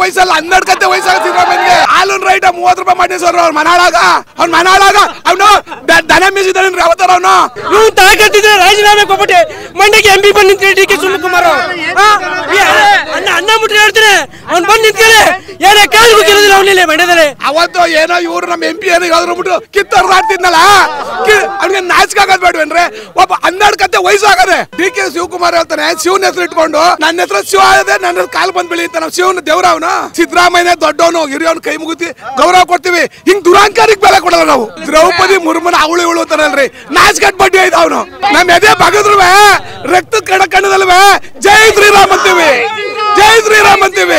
ವಯಸ್ಸಲ್ಲ ಹನ್ನೆರಡು ಕತ್ತೆ ವಯಸ್ಸಾಗ ಸಿದ್ದರಾಮಯ್ಯಗೆ ಹಾಲು ರೈಟ್ ಮೂವತ್ತು ರೂಪಾಯಿ ಮಾಡಿ ಸರ್ ಅವ್ರ ಮನಾಳಾಗ ಅವ್ನ ಮನಾಳಾಗ ಅವನು ದನ ಮೀಸಿದಾನೆ ಅವತಾರ ಅವನು ನೀವು ತಾಕತ್ತಿದ್ರೆ ರಾಜೀನಾಮೆ ಕೊಟ್ಬಿಟ್ಟು ಮಂಡ್ಯಕ್ಕೆ ಎಂ ಪಿ ಬಂದು ನಿಂತ್ಕೊಳ್ಳಿ ಡಿ ಕೆ ಶಿವಕುಮಾರ್ ಆ? ಈ ಅಣ್ಣ ಅಣ್ಣ ಮುಟ್ಟಿ ಹೇಳ್ತಾರೆ ಅವ್ನು ಬಂದು ನಿಂತ್ಕೊಳ್ಳಿ ಏನೇ ಕಾಲು ಗೊತ್ತಿರೋದಿಲ್ಲ ಅವನಿಲ್ಲ ಮಂಡ್ಯದಲ್ಲಿ ಅವತ್ತು ಏನೋ ಇವ್ರು ನಮ್ಮ ಎಂ ಪಿ ಏನೋ ಯಾವ್ದು ಬಿಟ್ಟು ಕಿತ್ತರ್ದಾಡ್ತಿದ್ನಲ್ಲ ಅವ್ನಿಗೆ ನಾಚಿಕೆ ಆಗೋದ್ ಬೇಡವೇನ್ರಿ ಒಬ್ಬ ಹನ್ನೆರಡು ಕತ್ತೆ ವಯಸ್ಸು ಆಗದೆ ಡಿ ಕೆ ಶಿವಕುಮಾರ್ ಹೇಳ್ತಾನೆ ಶಿವನ ಹೆಸರು ಇಟ್ಕೊಂಡು ನನ್ನ ಹೆಸರು ಶಿವ ಆಗಿದೆ ನನ್ನ ಹೆಸರು ಕಾಲು ಬಂದ್ ಬೆಳೆಯುತ್ತೆ ನಾವು ಶಿವನ ದೇವ್ರ ಅವನು ಸಿದ್ದರಾಮಯ್ಯ ದೊಡ್ಡವನು ಹಿರಿಯವನ್ ಕೈ ಮುಗಿತಿ ಗೌರವ ಕೊಡ್ತೀವಿ ಹಿಂಗ್ ದುರಾಂಕಾರಿಗೆ ಬೆಲೆ ಕೊಡಲ್ಲ ನಾವು ದ್ರೌಪದಿ ಮುರ್ಮನ ಅವಳು ಇವಳು ಅಂತಾರಲ್ರಿ ನಾಚ್ಕಟ್ ಬಡ್ಡಿ ಆಯ್ತು ಅವನು ನಮ್ಮ ಎದೆ ಬಗದ್ರುವೆ ರಕ್ತ ಕಡ ಕಣ್ಣದಲ್ವೇ ಜೈ ಶ್ರೀರಾಮ್ ಅಂತೀವಿ ಜೈ ಶ್ರೀರಾಮ್ ಅಂತೀವಿ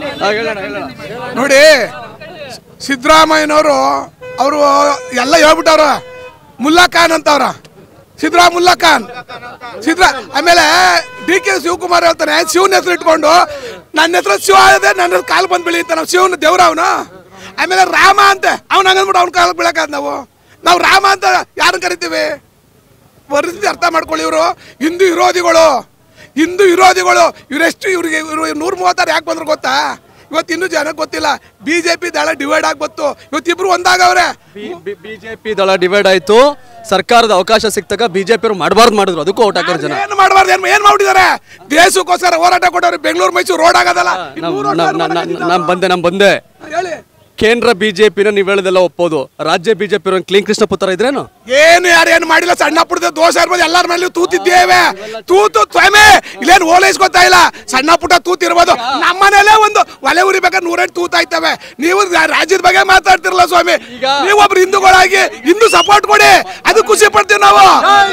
ನೋಡಿ ಸಿದ್ದರಾಮಯ್ಯನವರು ಅವರು ಎಲ್ಲ ಹೇಳ್ಬಿಟ್ಟವ್ರ ಮುಲ್ಲಾ ಖಾನ್ ಅಂತವ್ರ ಸಿದ್ರಾ ಮುಲ್ಲಾ ಖಾನ್ ಸಿದ್ರಾ ಆಮೇಲೆ ಡಿ ಕೆ ಶಿವಕುಮಾರ್ ಹೇಳ್ತಾನೆ ಶಿವನ ಹೆಸರು ಇಟ್ಕೊಂಡು ನನ್ನ ಹೆಸರು ಶಿವ ಇದೆ ನನ್ನ ಹೆಸರು ಕಾಲು ಬಂದ್ ಬೆಳೆಯುತ್ತೆ ನಾವು ಶಿವನ ದೇವ್ರ ಅವನು ಆಮೇಲೆ ರಾಮ ಅಂತೆ ಅವ್ನ ಹಂಗಂದ್ಬಿಟ್ಟು ಅವ್ನ ಕಾಲಕ್ಕೆ ಬೀಳಕಾದ್ ನಾವು ನಾವು ರಾಮ ಅಂತ ಯಾರನ್ನ ಕರಿತೀವಿ ಪರಿಸ್ಥಿತಿ ಅರ್ಥ ಮಾಡ್ಕೊಳ್ಳಿ ಇವರು ಹಿಂದೂ ವಿರೋಧಿಗಳು ಹಿಂದೂ ವಿರೋಧಿಗಳು ಇವರೆಷ್ಟು ಇವ್ರಿಗೆ ಇವರು ನೂರ ಮೂವತ್ತಾರು ಯಾಕೆ ಬಂದ್ರು ಗೊತ್ತಾ ಇವತ್ತು ಇನ್ನೂ ಜನಕ್ಕೆ ಗೊತ್ತಿಲ್ಲ ಬಿಜೆಪಿ ದಳ ಡಿವೈಡ್ ಆಗ್ಬತ್ತು ಇವತ್ತಿಬ್ರು ಒಂದಾಗವ್ರೆ ಬಿಜೆಪಿ ದಳ ಡಿವೈಡ್ ಆಯ್ತು ಸರ್ಕಾರದ ಅವಕಾಶ ಸಿಕ್ತಾಗ ಬಿಜೆಪಿ ಅವರು ಮಾಡಬಾರ್ದು ಮಾಡಿದ್ರು ಅದಕ್ಕೂ ಔಟ್ ಹಾಕೋರು ಜನ ಏನ್ ಮಾಡಬಾರ್ದು ಏನ್ ಏನ್ ಮಾಡ್ಬಿಟ್ಟಿದ್ದಾರೆ ದೇಶಕ್ಕೋಸ್ಕರ ಹೋರಾಟ ಕೊಟ್ಟವ್ರು ಬೆಂಗಳೂರು ಮೈಸೂರು ರೋಡ್ ಆಗೋದಲ್ಲ ಇನ್ನು ನಮ್- ಮೂರು ವರ್ಷ ನಮ್- ನಮ್- ಹೋರಾಟ ನಮ್- ನಮ್ ಬಂದೆ ನಮ್ ಬಂದೆ ಹೇಳಿ ಕೇಂದ್ರ ಬಿಜೆಪಿನ ನೀವು ಹೇಳೋದೆಲ್ಲ ಒಪ್ಪೋದು ರಾಜ್ಯ ಬಿಜೆಪಿ ಕ್ಲೀನ್ ಕೃಷ್ಣ ಪುತ್ರ ಇದ್ರೇನು ಏನು ಯಾರು ಏನು ಮಾಡಿಲ್ಲ ಸಣ್ಣ ಪುಟ್ಟದ ದೋಷ ಇರ್ಬೋದು ಎಲ್ಲರ ಮೇಲೆ ತೂತಿದ್ದೇವೆ ತೂತು ಸ್ವಾಮಿ ಇಲ್ಲೇನು ಓಲೈಸ್ಕೊತಾ ಇಲ್ಲ ಸಣ್ಣ ಪುಟ್ಟ ತೂತ್ ಇರ್ಬೋದು ನಮ್ಮನೇಲೆ ಒಂದು ಒಲೆ ಉರಿಬೇಕಾದ್ರೆ ನೂರೆಂಟು ತೂತ ಆಯ್ತವೆ ನೀವು ರಾ- ರಾಜ್ಯದ ಬಗ್ಗೆ ಮಾತಾಡ್ತಿರಲ್ಲ ಸ್ವಾಮಿ ನೀವು ಒಬ್ರು ಹಿಂದೂಗಳಾಗಿ ಹಿಂದೂ ಸಪೋರ್ಟ್ ಕೊಡಿ ಅದು ಖುಷಿ ಪಡ್ತೀವಿ ನಾವು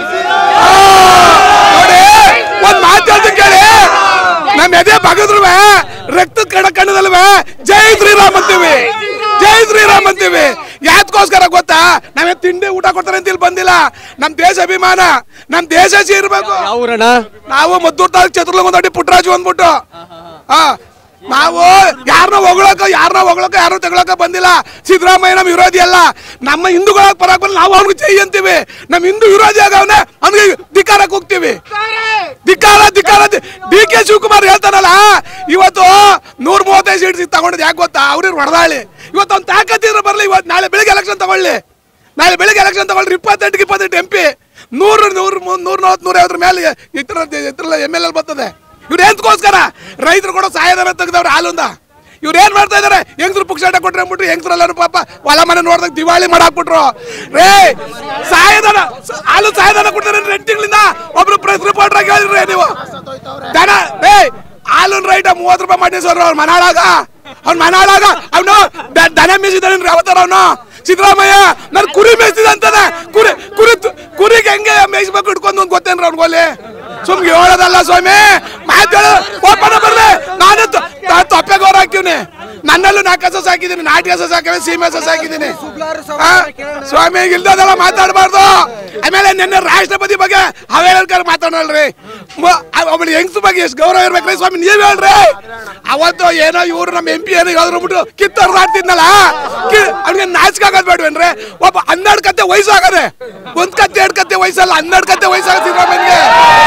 ಆ, ನೋಡಿ ಒಂದ್ ಮಾತು ಹೇಳ್ತೀನಿ ಕೇಳಿ ನಮ್ಮ ಎದೆ ಬಗದ್ರುವೆ ರಕ್ತ ಕಡ ಕಣ್ಣದಲ್ವೇ ಜೈ ಶ್ರೀರಾಮ್ ಅಂತೀವಿ ಜೈ ಶ್ರೀರಾಮ್ ಅಂತೀವಿ ಯಾತ್ಕೋಸ್ಕರ ಗೊತ್ತಾ ನಾವೇ ತಿಂಡಿ ಊಟ ಕೊಡ್ತಾರೆ ಅಂತ ಇಲ್ಲಿ ಬಂದಿಲ್ಲ ನಮ್ ದೇಶ ಅಭಿಮಾನ ನಮ್ ದೇಶ ಇರ್ಬೇಕು ಯಾವ ಊರಣ್ಣ ನಾವು ಮದ್ದೂರ್ ತಾಲೂಕ್ ಚತುರ್ಲಂಗೊಂದೊಡ್ಡಿ ಪುಟ್ಟರಾಜು ಅಂದ್ಬಿಟ್ಟು ಹಾ ನಾವು ಯಾರನ್ನ ಹೊಗಳಕ ಯಾರನ್ನ ಹೊಗಳಕ ಯಾರು ತಗೊಳಕ ಬಂದಿಲ್ಲ ಸಿದ್ದರಾಮಯ್ಯ ನಮ್ಮ ವಿರೋಧಿ ಅಲ್ಲ ನಮ್ಮ ಹಿಂದೂಗಳ ಪರಕ್ ಬಂದು ನಾವು ಅವ್ನಿಗೆ ಜೈ ಅಂತೀವಿ ನಮ್ಮ ಹಿಂದೂ ವಿರೋಧಿ ಆಗವನೆ ಅವ್ನಿಗೆ ಧಿಕ್ಕಾರಕ್ಕೆ ಹೋಗ್ತೀವಿ ಧಿಕ್ಕಾರ ಧಿಕ್ಕಾರ ಡಿ ಕೆ ಶಿವಕುಮಾರ್ ಹೇಳ್ತಾನಲ್ಲ ಇವತ್ತು ನೂರ ಮೂವತ್ತೈದು ಸೀಟ್ ತಗೊಂಡಿದ್ದು ಯಾಕೆ ಗೊತ್ತಾ ಅವ್ರಿಗೆ ಹೊಡೆದಾಳಿ ಇವತ್ತು ಅವ್ನು ತಾಕತ್ತಿದ್ರೆ ಬರಲಿ ಇವತ್ತು ನಾಳೆ ಬೆಳಿಗ್ಗೆ ಎಲೆಕ್ಷನ್ ತಗೊಳ್ಳಿ ನಾಳೆ ಬೆಳಿಗ್ಗೆ ಎಲೆಕ್ಷನ್ ತಗೊಳ್ರಿ ಇಪ್ಪತ್ತೆಂಟು ಇಪ್ಪತ್ತೆಂಟು ಎಂ ಪಿ ನೂರು ನೂರು ಮೂ- ನೂರ ನೂವತ್ತು ನೂರ ಐವತ್ತರ ಮೇಲೆ ಇತರ ಇತರ ಎಮ್ ಎಲ್ ಎಲ್ ಬರ್ತದೆ ಇವ್ರು ಎಂತಕ್ಕೋಸ್ಕರ ರೈತರು ಕೂಡ ಸಹಾಯಧನ ತೆಗೆದವ್ರು ಹಾಲಿಂದ ಇವ್ರು ಏನ್ ಮಾಡ್ತಾ ಇದಾರೆ ಹೆಂಗ್ಸ್ರು ಪುಕ್ಷಾಟ ಕೊಟ್ರೆ ಅಂದ್ಬಿಟ್ಟು ಹೆಂಗ್ಸ್ರೆಲ್ಲರೂ ಪಾಪ ಹೊಲ ಮನೆ ನೋಡ್ದಾಗ ದಿವಾಳಿ ಮಾಡಾಕ್ಬಿಟ್ರು ರೇ ಸಹಾಯಧನ ಸ- ಹಾಲು ಸಹಾಯಧನ ಕೊಡ್ತಾರೆ ಎಂಟು ತಿಂಗಳಿಂದ ಒಬ್ರು ಪ್ರೆಸ್ ರಿಪೋರ್ಟರ್ ಆಗಿ ಹೇಳಿದ್ರಿ ನೀವು ದನ ರೇ ಹಾಲು ರೈಟ್ ಮೂವತ್ತು ರೂಪಾಯಿ ಮಾಡಿ ಸರ್ ಅವ್ರ ಮನಾಳಾಗ ಅವ್ನ ಮನಾಳಾಗ ಅವನು ದನ ಮೀಸಿದಾನೆ ಅವತಾರ ಅವನು ಸಿದ್ದರಾಮಯ್ಯ ನಾನು ಕುರಿ ಮೇಯಿಸಿದ ಅಂತಾನೆ ಕುರಿ ಕುರಿ ತು- ಕುರಿಗೆ ಹೆಂಗೆ ಮೇಯಿಸ್ಬೇಕು ಇಟ್ಕೊಂಡು ಒಂದು ಗೊತ್ತೇನ್ರ ಅವ್ನಿಗೋಲಿ ಸುಮ್ಗೆ ಹೇಳೋದಲ್ಲ ಸ್ವಾಮಿ ಮಾತಾಡ ಓಪನ ಬರ್ಲಿ ನಾನು ತ- ತ- ತೊಪ್ಪೆಗೆ ಹೊರ ಹಾಕಿವ್ನಿ ನನ್ನಲ್ಲೂ ನಾಲ್ಕು ಹಸ ಸಾಕಿದ್ದೀನಿ ನಾಟಿ ಹಸ ಸಾಕಿದ್ದೀನಿ ಸೀಮೆ ಹಸ ಸಾಕಿದ್ದೀನಿ ಆ? ಸ್ವಾಮಿ ಇಲ್ದದೆಲ್ಲ ಮಾತಾಡಬಾರ್ದು ಆಮೇಲೆ ನಿನ್ನೆ ರಾಷ್ಟ್ರಪತಿ ಬಗ್ಗೆ ಅವೇಳ್ಕರ್ ಮಾತಾಡಲ್ರಿ ಒಬ್ಬಳು ಹೆಂಗ್ಸ್ ಬಗ್ಗೆ ಎಷ್ಟು ಗೌರವ ಇರ್ಬೇಕ್ರಿ ಸ್ವಾಮಿ ನೀವ್ ಹೇಳ್ರಿ ಅವತ್ತು ಏನೋ ಇವ್ರು ನಮ್ಮ ಎಂ ಪಿ ಏನೋ ಹೇಳಿದ್ರು ಬಿಟ್ಟು ಕಿತ್ತರ್ದಾಡ್ತಿದ್ನಲ್ಲ ಅವ್ನಿಗೆ ನಾಚಿಕೆ ಆಗೋದ್ ಬೇಡವೇನ್ರಿ ಒಬ್ಬ ಹನ್ನೆರಡು ಕತ್ತೆ ವಯಸ್ಸು ಆಗದೆ ಒಂದ್ ಕತ್ತೆ ಎರಡು ಕತ್ತೆ ವಯಸ್ಸಲ್ಲ ಹನ್ನೆರಡು ಕತ್ತೆ ವಯಸ್ಸಾಗ ಸಿದ್ದರಾಮಯ್ಯಗೆ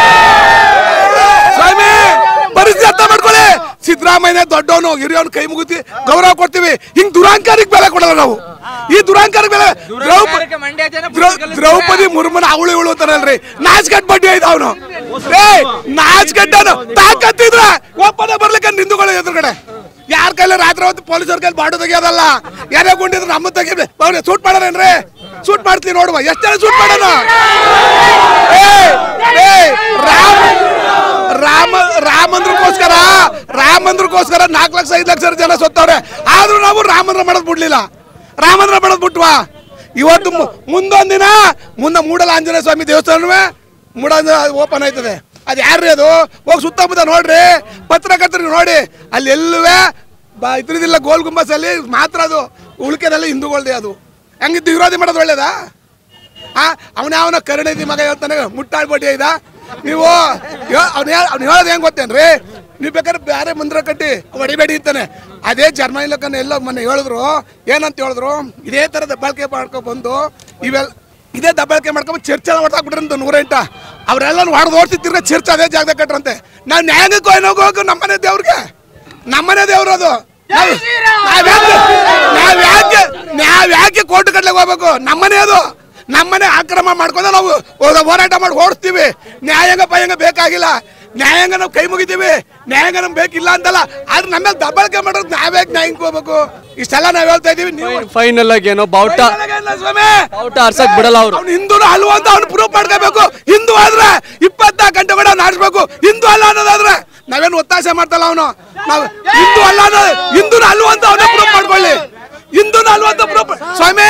ಸ್ವಾಮಿ ಪರಿಸ್ಥಿತಿ ಅರ್ಥ ಮಾಡ್ಕೊಳ್ಳಿ ಸಿದ್ದರಾಮಯ್ಯ ದೊಡ್ಡವನು ಹಿರಿಯವನು ಕೈ ಮುಗಿತಿ ಗೌರವ ಕೊಡ್ತೀವಿ ಹಿಂಗ್ ದುರಾಂಕಾರಿಗೆ ಬೆಲೆ ಕೊಡಲ್ಲ ನಾವು ಈ ದುರಾಂಕಾರಕ್ಕೆ ಬೆಲೆ ದ್ರೌಪ- ದ್ರೌ- ದ್ರೌಪದಿ ಮುರ್ಮನ ಅವಳು ಇವಳು ಅಂತಾರಲ್ರಿ ನಾಚ್ಕಟ್ ಬಡ್ಡಿ ಆಯ್ತು ಅವನು ಏ ನಾಚ್ಕಟ್ಟನು ತಾಕತ್ತಿದ್ರ ಒಪ್ಪನೆ ಬರ್ಲಿಕ್ಕೆ ನಿಂದುಗಳು ಎದುರುಗಡೆ ಯಾರ ಕೈಲಿ ರಾತ್ರಿ ಹೊತ್ತು ಪೊಲೀಸರ ಕೈಲಿ ಬಾಡು ತೆಗಿಯೋದಲ್ಲ ಯಾರೇ ಗುಂಡಿದ್ರು ನಮ್ಮ ತೆಗಿ ಅವ್ರೆ ಸೂಟ್ ಮಾಡೋರೇನ್ರಿ ಸೂಟ್ ಮಾಡ್ತೀವಿ ನೋಡುವ ಎಷ್ಟು ಜನ ಸೂಟ್ ಮಾಡೋಣ ಏ, ಏ, ರಾಮ ರಾಮ ರಾಮಂದ್ರಕ್ಕೋಸ್ಕರ ರಾಮಂದ್ರಕ್ಕೋಸ್ಕರ ನಾಲ್ಕು ಲಕ್ಷ ಐದು ಲಕ್ಷ ಜನ ಸತ್ತವ್ರೆ ಆದ್ರೂ ನಾವು ರಾಮಂದ್ರ ಮಾಡೋದ್ ಬಿಡ್ಲಿಲ್ಲ ರಾಮಂದ್ರ ಮಾಡೋದ್ ಬಿಟ್ವಾ ಇವತ್ತು ಮು- ಮುಂದೊಂದ್ ದಿನ ಮುಂದೆ ಮೂಡಲ ಆಂಜನೇಯ ಸ್ವಾಮಿ ದೇವಸ್ಥಾನವೇ ಮೂಡ ಓಪನ್ ಆಯ್ತದೆ ಅದು ಯಾರ್ರಿ ಅದು ಹೋಗಿ ಸುತ್ತಮುತ್ತ ನೋಡ್ರಿ ಪತ್ರಕರ್ತರಿಗೆ ನೋಡಿ ಅಲ್ಲಿ ಎಲ್ಲುವೆ ಬ ಇದ್ರದಿಲ್ಲ ಗೋಲ್ ಗುಂಬಸ್ ಅಲ್ಲಿ ಮಾತ್ರ ಅದು ಉಳಿಕೆದಲ್ಲಿ ಹಿಂದೂಗಳ್ದೆ ಅದು ಹೆಂಗಿದ್ದು ವಿರೋಧಿ ಮಾಡೋದು ಒಳ್ಳೇದಾ ಆ ಅವನ ಅವನ ಕರುಣಿದಿ ಮಗ ಹೇಳ್ತಾನೆ ಮುಟ್ಟಾಡ್ಬಿಟ್ಟು ಇದ ನೀವು ಅವ್ನು ಅವ್ನು ಹೇಳೋದು ಹೆಂಗ್ ಗೊತ್ತೇನ್ರಿ ನೀವು ಬೇಕಾದ್ರೆ ಬೇರೆ ಮಂದಿರ ಕಟ್ಟಿ ಹೊಡಿಬೇಡಿ ಅಂತಾನೆ ಅದೇ ಜರ್ಮನಿ ಲಕ್ಕನ ಎಲ್ಲ ಮೊನ್ನೆ ಹೇಳಿದ್ರು ಏನಂತ ಹೇಳಿದ್ರು ಇದೇ ಥರ ದಬ್ಬಾಳಿಕೆ ಮಾಡ್ಕೊ ಬಂದು ಇವೆಲ್ಲ ಇದೇ ದಬ್ಬಾಳಿಕೆ ಮಾಡ್ಕೊಂಡು ಚರ್ಚ್ ಎಲ್ಲ ಹೊಡ್ದಾಕ್ಬಿಟ್ರಂತ ನೂರೆಂಟ ಅವರೆಲ್ಲ ಹೊಡೆದು ಓಡ್ತಿರ್ಗ ಚರ್ಚ್ ಅದೇ ಜಾಗದಾಗ ಕಟ್ರಂತೆ ನಾವು ನ್ಯಾಯಕ್ಕೂ ಏನೋ ಹೋಗು ನಮ್ಮನೆ ದೇವ್ರಿಗೆ ನಮ್ಮನೆ ದೇವ್ರು ಅದು ನಾವ್ಯಾಕೆ ನಾವ್ಯಾಕೆ ನಾವ್ಯಾಕೆ ಕೋರ್ಟ್ ಕಟ್ಲಿಕ್ಕೆ ಹೋಗ್ಬೇಕು ನಮ್ಮನೆ ಅದು ನಮ್ಮನೆ ಆಕ್ರಮ ಮಾಡ್ಕೊಂಡು ನಾವು ಹೋ- ಹೋರಾಟ ಮಾಡಿ ಓಡಿಸ್ತೀವಿ ನ್ಯಾಯಾಂಗ ಪಯಾಂಗ ಬೇಕಾಗಿಲ್ಲ ನ್ಯಾಯಾಂಗ ನಾವು ಕೈ ಮುಗಿತೀವಿ ನ್ಯಾಯಾಂಗ ನಮ್ಗೆ ಬೇಕಿಲ್ಲ ಅಂತಲ್ಲ ಆದ್ರೆ ನಮ್ಮ ಮೇಲೆ ದಬ್ಬಳಿಕೆ ಮಾಡೋದು ನಾವ್ಯಾಕೆ ನ್ಯಾಯಾಂಗಕ್ಕೆ ಹೋಗ್ಬೇಕು ಇಷ್ಟೆಲ್ಲ ನಾವ್ ಹೇಳ್ತಾ ಇದೀವಿ ನೀವು ಫೈನಲ್ ಆಗಿ ಏನೋ ಬಾವುಟ ಸ್ವಾಮಿ ಬಾವುಟ ಆರ್ಸಕ್ ಬಿಡಲ್ಲ ಅವರು ಅವ್ನು ಹಿಂದೂನು ಅಲ್ವಾ ಅಂತ ಅವ್ನು ಪ್ರೂಫ್ ಮಾಡ್ಕೋಬೇಕು ಹಿಂದೂ ಆದ್ರೆ ಇಪ್ಪತ್ನಾಲ್ಕು ಗಂಟೆ ಕೂಡ ಅವ್ನು ಆಡಿಸ್ಬೇಕು ಹಿಂದೂ ಅಲ್ಲ ಅನ್ನೋದಾದ್ರೆ ನಾವೇನು ಒತ್ತಾಸೆ ಮಾಡ್ತಲ್ಲ ಅವನು ನಾವು ಹಿಂದೂ ಅಲ್ಲ ಅನ್ನೋದು ಹಿಂದೂನು ಅಲ್ವಾ ಅಂತ ಅವನೇ ಪ್ರೂಫ್ ಮಾಡ್ಕೊಳ್ಳಿ ಹಿಂದೂನು ಅಲ್ವಾ ಅಂತ ಪ್ರೂಫ್ ಸ್ವಾಮಿ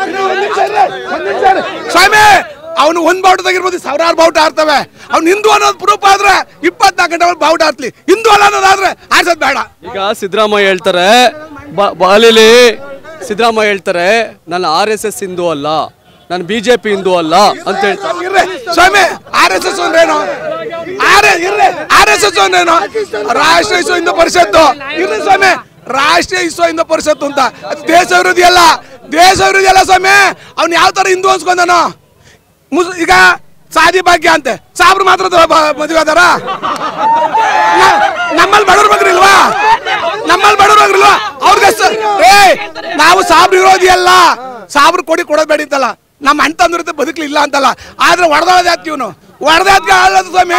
ಸ್ವಾಮಿ ಅವನು ಒಂದ್ ಬಾವುಟ ತೆಗಿರ್ಬೋದು ಸಾವಿರಾರು ಬಾವುಟ ಆಡ್ತವೆ ಅವ್ನು ಹಿಂದೂ ಅನ್ನೋದು ಪ್ರೂಫ್ ಆದ್ರೆ ಇಪ್ಪತ್ನಾಲ್ಕು ಗಂಟೆ ಅವ್ನು ಬಾವುಟ ಆಡ್ಲಿ ಹಿಂದೂ ಅಲ್ಲ ಅನ್ನೋದಾದ್ರೆ ಆಡ್ಸೋದ್ ಬೇಡ ಈಗ ಸಿದ್ದರಾಮಯ್ಯ ಹೇಳ್ತಾರೆ ಬ- ಬಾಲಿಲಿ ಸಿದ್ದರಾಮಯ್ಯ ಹೇಳ್ತಾರೆ ನಾನು ಆರ್ ಎಸ್ ಎಸ್ ಹಿಂದೂ ಅಲ್ಲ ನಾನು ಬಿಜೆಪಿ ಹಿಂದೂ ಅಲ್ಲ ಅಂತ ಹೇಳ್ತಾರೆ ಇರ್ರಿ ಸ್ವಾಮಿ ಆರ್ ಎಸ್ ಎಸ್ ಅಂದ್ರೇನು ಆರ್ ಇರ್ರಿ ಆರ್ ಎಸ್ ಎಸ್ ಅಂದ್ರೇನು ರಾಷ್ಟ್ರೀಯ ವಿಶ್ವ ಹಿಂದೂ ಪರಿಷತ್ತು ಇರ್ರಿ ಸ್ವಾಮಿ ರಾಷ್ಟ್ರೀಯ ವಿಶ್ವ ಹಿಂದೂ ಪರಿಷತ್ತು ಅಂತ ಅದು ದೇಶ ವಿರೋಧಿ ಅಲ್ಲ ದೇಶ ವಿರೋಧಿ ಅಲ್ಲ ಸ್ವಾಮಿ ಅವ್ನು ಯಾವ ತರ ಹಿಂದೂ ಅನ್ಸ್ಕೊಂಡನು ಮುಸ್ ಈಗ ಸಾದಿ ಭಾಗ್ಯ ಅಂತೆ ಸಾಬ್ರು ಮಾತ್ರ ದ- ಬ- ಮದುವೆ ಅದಾರ ನ- ನಮ್ಮಲ್ಲಿ ಬಡವ್ರ ಮಗ್ರು ಇಲ್ವಾ ನಮ್ಮಲ್ಲಿ ಬಡವ್ರ ಮಗ್ರು ಇಲ್ವಾ ಅವ್ರಿಗೆ ಸ- ಏ ನಾವು ಸಾಬ್ರು ವಿರೋಧಿ ಅಲ್ಲ ಸಾಬ್ರು ಕೊಡಿ ಕೊಡೋದ್ ಬೇಡ ಅಂತಲ್ಲ ನಮ್ಮ ಅಣ್ಣ ತಂದಿರುತ್ತೆ ಬದುಕಲಿಲ್ಲ ಅಂತಲ್ಲ ಆದ್ರೆ ಹೊಡೆದೋಳದ ಯಾಕೆ ಇವನು ಹೊಡೆದಾದ್ಕೆ ಆಳದು ಸ್ವಾಮಿ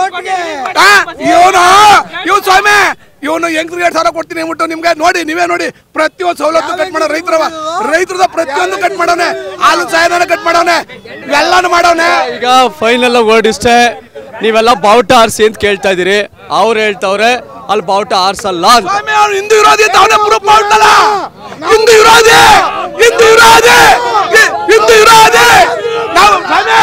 ಇವನು ಇವ್ ಸ್ವಾಮಿ ಇವನು ಹೆಂಗ್ ಎರಡ್ ಸಾವಿರ ಕೊಡ್ತೀನಿ ಅಂದ್ಬಿಟ್ಟು ನಿಮ್ಗೆ ನೋಡಿ ನೀವೇ ನೋಡಿ ಪ್ರತಿಯೊಂದು ಸವಲತ್ತು ಕಟ್ ಮಾಡೋ ರೈತರವ ರೈತರದ ಪ್ರತಿಯೊಂದು ಕಟ್ ಮಾಡೋನೆ ಹಾಲು ಸಹಾಯಧನ ಕಟ್ ಮಾಡೋನೆ ಇವೆಲ್ಲಾನು ಮಾಡೋನೆ ಈಗ ಫೈನಲ್ ವರ್ಡ್ ಇಷ್ಟೇ ನೀವೆಲ್ಲ ಬಾವುಟ ಆರಿಸಿ ಅಂತ ಕೇಳ್ತಾ ಇದೀರಿ ಅವ್ರು ಹೇಳ್ತಾವ್ರೆ ಅಲ್ಲಿ ಬಾವುಟ ಆರ್ಸಲ್ಲ ಅಂತ ಸ್ವಾಮಿ ಅವ್ನು ಹಿಂದೂ ವಿರೋಧಿ ಅಂತ ಅವನೇ ಪ್ರೂಫ್ ಮಾಡ್ತಲ್ಲ ಹಿಂದೂ ವಿರೋಧಿ ಹಿಂದೂ ವಿರೋಧಿ ಹಿ- ಹಿಂದೂ ವಿರೋಧಿ ನಾವು ಸ್ವಾಮಿ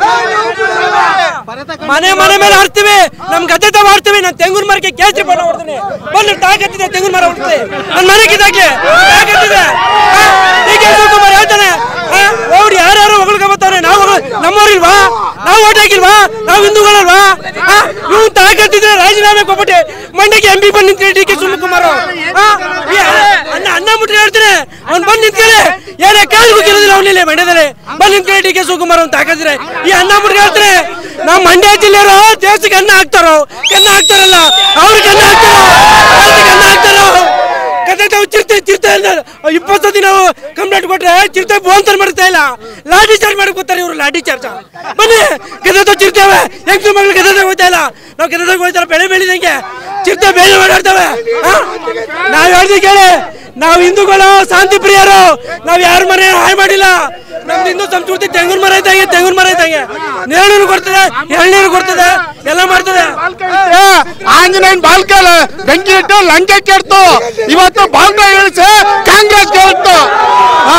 ಮನೆ ಮನೆ ಮೇಲೆ ಹಾರ್ತೀವಿ ನಮ್ ಗದ್ದೆ ತಾವ್ ಹಾರ್ತೀವಿ ನಾನು ತೆಂಗಿನ ಮರಕ್ಕೆ ಕೇಸರಿ ಬಣ್ಣ ಹೊಡ್ತೀನಿ ಬಂದು ತಾಕತ್ತಿದೆ ತೆಂಗಿನ ಮರ ಹೊಡ್ತೀನಿ ನನ್ನ ಮನೆ ಕಿದ್ದಾಗೆ ತಾಕತ್ತಿದೆ ಡಿ ಕೆ ಶಿವಕುಮಾರ್ ಹೇಳ್ತಾನೆ ಅವ್ರು ಯಾರ್ಯಾರು ಹೊಗಳ್ಕೊಂಬತ್ತವ್ರೆ ನಾವು ನಮ್ಮವ್ರಿಲ್ವಾ ನಾವು ಓಟ್ ಹಾಕಿಲ್ವಾ ನಾವು ಹಿಂದೂಗಳಲ್ವಾ ಇವ್ನು ತಾಕತ್ತಿದ್ರೆ ರಾಜೀನಾಮೆ ಕೊಟ್ಬಿಟ್ಟು ಮಂಡ್ಯಕ್ಕೆ ಎಂ ಪಿ ಬಂದು ನಿಂತಿರಿ ಡಿ ಕೆ ಶಿವಕುಮಾರ್ ಅಣ್ಣ ಅಣ್ಣ ಮುಟ್ಟಿ ಹೇಳ್ತೀನಿ ಅವ್ನು ಬಂದು ನಿಂತ್ಕೊಳ್ಳಿ ಏನೇ ಕಾಲಿಗೂ ಗೆಲ್ಲೋದಿಲ್ಲ ಅವನಿಲ್ಲ ಮಂಡ್ಯದಲ್ಲಿ ಬಂದು ನಿಂತ್ಕೊಳ್ಳಿ ಡಿ ಕೆ ಶಿವಕುಮಾರ್ ಅಂತ ಹಾಕಿದ್ರೆ ಈ ಅಣ್ಣ ಮುಟ್ಟಿ ಹೇಳ್ತಾರೆ ನಮ್ಮ ಮಂಡ್ಯ ಜಿಲ್ಲೆಯವರು ದೇಶಕ್ಕೆ ಅನ್ನ ಹಾಕ್ತಾರೋ ಕನ್ನ ಹಾಕ್ತಾರಲ್ಲ ಅವ್ರು ಕನ್ನ ಹಾಕ್ತಾರೋ ಅವ್ರಿಗೆ ಕನ್ನ ಹಾಕ್ತಾರೋ ಕತೆ ತಾವು ಚಿರ್ತೆ ಚಿರ್ತೆ ಇಪ್ಪತ್ತು ಸತಿ ನಾವು ಕಂಪ್ಲೇಂಟ್ ಕೊಟ್ರೆ ಚಿರ್ತೆ ಬೋನ್ತರ್ ಮಾಡ್ತಾ ಇಲ್ಲ ಲಾಠಿ ಚಾರ್ಜ್ ಮಾಡಕ್ ಬರ್ತಾರೆ ಇವರು ಲಾಠಿ ಚಾರ್ಜ್ ಬನ್ನಿ ಗದೆ ತಾವು ಚಿರ್ತೇವೆ ಹೆಂಗ್ ಮಗಳು ಗದೆ ಹೋಗ್ತಾ ಇಲ್ಲ ನಾವು ಗದೆ ಹೋಗ್ತಾರ ಬೆಳೆ ಬೆಳಿದಂಗೆ ಚಿರ್ತೆ ಬೇರೆ ಓಡಾಡ್ತವೆ ನಾವ್ ಹೇಳ್ದಿ ಕೇಳಿ ನಾವ್ ಹಿಂದೂಗಳು ಶಾಂತಿ ಪ್ರಿಯರು ನಾವ್ ಯಾರ ಮನೆ ಹಾಳು ಮಾಡಿಲ್ಲ ನಮ್ದು ಹಿಂದೂ ಸಂಸ್ಕೃತಿ ತೆಂಗಿನ ಮರ ಇದ್ದಂಗೆ ತೆಂಗಿನ ಮರ ಇದ್ದಂಗೆ ನೇರಳು ಕೊಡ್ತದೆ ಎಳ್ನೀರು ಕೊಡ್ತದೆ ಎಲ್ಲ ಮಾಡ್ತದೆ ಆಂಜನೇಯನ್ ಬಾಲ್ಕಲ್ ಬೆಂಕಿ ಇಟ್ಟು ಲಂಕೆ ಕೆಡ್ತು ಇವತ್ತು ಬಾಲ್ಕ ಇಳಿಸಿ ಕಾಂಗ್ರೆಸ್ ಗೆಲ್ತು ಹಾ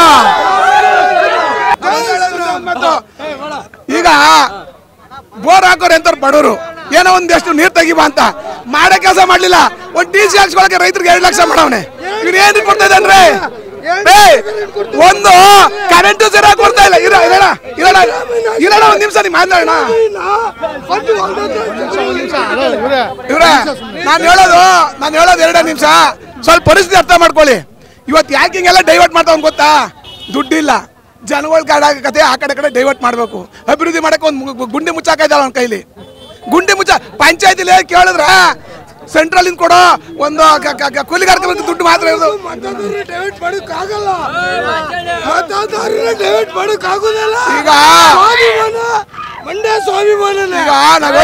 ಮತ್ತು ಈಗ ಬೋರ್ ಹಾಕೋರು ಎಂತಾರು ಬಡವರು ಏನೋ ಒಂದಷ್ಟು ನೀರ್ ತೆಗಿಬಾ ಅಂತ ಮಾಡೋ ಕೆಲಸ ಮಾಡ್ಲಿಲ್ಲ ಒಂದ್ ಟಿ ಸಿ ಹಾಕ್ಸ್ಕೊಳಕ್ಕೆ ರೈತರಿಗೆ ಎರಡು ಲಕ್ಷ ಮಾಡವನೆ ಇವ್ನು ಏನ್ ಕೊಡ್ತಾ ಇದ್ದಾನ್ರಿ ಏ, ಒಂದು ಕರೆಂಟ್ ಸರಿಯಾಗಿ ಕೊಡ್ತಾ ಇಲ್ಲ ಇರ ಇರೋಣ ಇರೋಣ ಇರೋಣ ಒಂದ್ ನಿಮಿಷ ನೀ ಮಾತಾಡೋಣ ಇವ್ರ ನಾನು ಹೇಳೋದು ನಾನು ಹೇಳೋದು ಎರಡೇ ನಿಮಿಷ ಸ್ವಲ್ಪ ಪರಿಸ್ಥಿತಿ ಅರ್ಥ ಮಾಡ್ಕೊಳ್ಳಿ ಇವತ್ತು ಯಾಕೆ ಹಿಂಗೆಲ್ಲ ಡೈವರ್ಟ್ ಮಾಡ್ತಾವ್ ಗೊತ್ತಾ ದುಡ್ಡಿಲ್ಲ ಜನಗಳ ಕಡೆ ಆ ಕಡೆ ಕಡೆ ಡೈವರ್ಟ್ ಮಾಡಬೇಕು ಅಭಿವೃದ್ಧಿ ಮಾಡಕ್ಕೆ ಒಂದು ಗುಂಡಿ ಮುಚ್ಚಾಕ ಇದ್ದಾಳ ಅವ್ನ ಕೈಲಿ ಗುಂಡಿ ಮುಚ್ಚ ಪಂಚಾಯತಿಲಿ ಕೇಳಿದ್ರ ಸೆಂಟ್ರಲ್ ಇಂದ ಕೊಡೋ ಒಂದು ಕ- ಕ- ಕ- ಕೂಲಿಗಾರ ದುಡ್ಡು ಮಾತ್ರ ಇರೋದು ಡೈವರ್ಟ್ ಮಾಡಕ್ಕಾಗಲ್ಲ ಮತದಾರರನ್ನ ಡೈವರ್ಟ್ ಮಾಡಕ್ಕಾಗೋದಿಲ್ಲ ಈಗ ಸ್ವಾಭಿಮಾನ ಮಂಡ್ಯ ಸ್ವಾಭಿಮಾನ ಈಗ ನಾವ್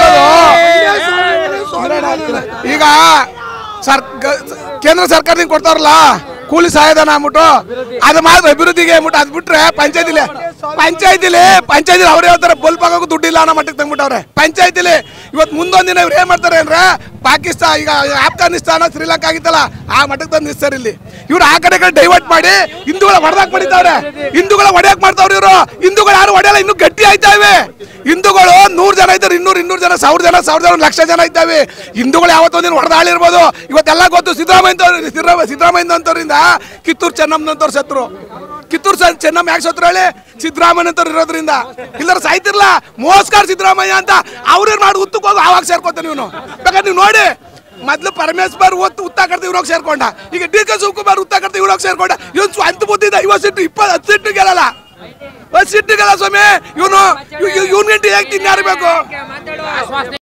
ಹೇಳೋದು ಈಗ ಸರ್ ಕೇಂದ್ರ ಸರ್ಕಾರದಿಂದ ಕೊಡ್ತಾರಲ್ಲ ಕೂಲಿ ಸಹಾಯಧನ ಅಂದ್ಬಿಟ್ಟು ಅದು ಮಾತ್ರ ಅಭಿವೃದ್ಧಿಗೆ ಅಂದ್ಬಿಟ್ಟು ಅದ್ ಬಿಟ್ರೆ ಪಂಚಾಯತಿಲಿ ಪಂಚಾಯತಿಲಿ ಪಂಚಾಯತಿಲಿ ಅವ್ರು ಹೇಳ್ತಾರೆ ಬಲ್ಪ್ ಆಗೋಕು ದುಡ್ಡಿಲ್ಲ ಅನ್ನೋ ಮಟ್ಟಕ್ಕೆ ತಂದ್ಬಿಟ್ಟವ್ರೆ ಪಂಚಾಯತಿಲಿ ಇವತ್ತು ಮುಂದೊಂದ್ ದಿನ ಇವ್ರು ಏನ್ ಮಾಡ್ತಾರೆ ಅಂದ್ರೆ ಪಾಕಿಸ್ತಾನ ಈಗ ಆಫ್ಘಾನಿಸ್ತಾನ ಶ್ರೀಲಂಕಾ ಆಗಿತ್ತಲ್ಲ ಆ ಮಟ್ಟಕ್ಕೆ ತಂದು ನಿಲ್ಸ್ತಾರೆ ಇಲ್ಲಿ ಇವ್ರು ಆ ಕಡೆ ಕಡೆ ಡೈವರ್ಟ್ ಮಾಡಿ ಹಿಂದೂಗಳ ಹೊಡೆದಾಕ್ ಮಾಡಿದ್ದಾವ್ರೆ ಹಿಂದೂಗಳ ಹೊಡೆಯಕ್ ಮಾಡ್ತಾವ್ರೆ ಇವರು ಹಿಂದೂಗಳು ಯಾರು ಹೊಡೆಯಲ್ಲ ಇನ್ನು ಗಟ್ಟಿ ಆಯ್ತಾ ಇವೆ ಹಿಂದೂಗಳು ನೂರು ಜನ ಇದ್ದಾರೆ ಇನ್ನೂರು ಇನ್ನೂರು ಜನ ಸಾವಿರ ಜನ ಸಾವಿರ ಜನ ಲಕ್ಷ ಜನ ಇದ್ದಾವೆ ಹಿಂದೂಗಳು ಯಾವತ್ತೊಂದಿನ ಹೊಡೆದಾಳಿರ್ಬೋದು ಇವತ್ತೆಲ್ಲ ಗೊತ್ತು ಸಿದ್ದರಾಮಯ್ಯ ಸಿದ್ದರಾಮಯ್ಯ ಸಿದ್ದರಾಮಯ್ಯ ಅಂತವ್ರಿಂದ ಕಿತ್ತೂರು ಚೆನ್ನಮ್ಮನಂತವ್ರು ಸತ್ರು ಕಿತ್ತೂರು ಸ- ಚೆನ್ನಮ್ಮ ಯಾಕೆ ಸತ್ರು ಹೇಳಿ ಸಿದ್ದರಾಮಯ್ಯ ಅಂತವ್ರು ಇರೋದ್ರಿಂದ ಇಲ್ಲರ ಸಾಯ್ತಿರ್ಲ ಮೋಸ್ಕಾರ ಸಿದ್ದರಾಮಯ್ಯ ಅಂತ ಅವ್ರೇನ್ ಮಾಡಿ ಉತ್ತಕ್ಕೆ ಹೋಗಿ ಆವಾಗ ಸೇರ್ಕೊತಾನೆ ಇವನು ಬೇಕಾದ್ರೆ ನೀವು ನೋಡಿ ಮೊದ್ಲು ಪರಮೇಶ್ವರ್ ಒತ್ತು ಉತ್ತಾಕರ್ತ ಇವ್ರೋಗಿ ಸೇರ್ಕೊಂಡ ಈಗ ಡಿ ಕೆ ಶಿವಕುಮಾರ್ ಉತ್ತಾಕರ್ತ ಇವ್ರೋಗಿ ಸೇರ್ಕೊಂಡ ಇವನ್ ಸ್ವಂತ ಬುದ್ಧಿದ ಐವತ್ತು ಸೀಟು ಇಪ್ಪತ್ತು ಹತ್ತು ಸೀಟು ಗೆಲ್ಲಲ್ಲ ಹತ್ತು ಸೀಟು ಗೆಲ್ಲ ಸ್ವಾಮಿ ಇವನು ಇವ್ನ ಗಂಟೆ ಯಾಕೆ ತಿನ್ಯಾರಿಬೇಕು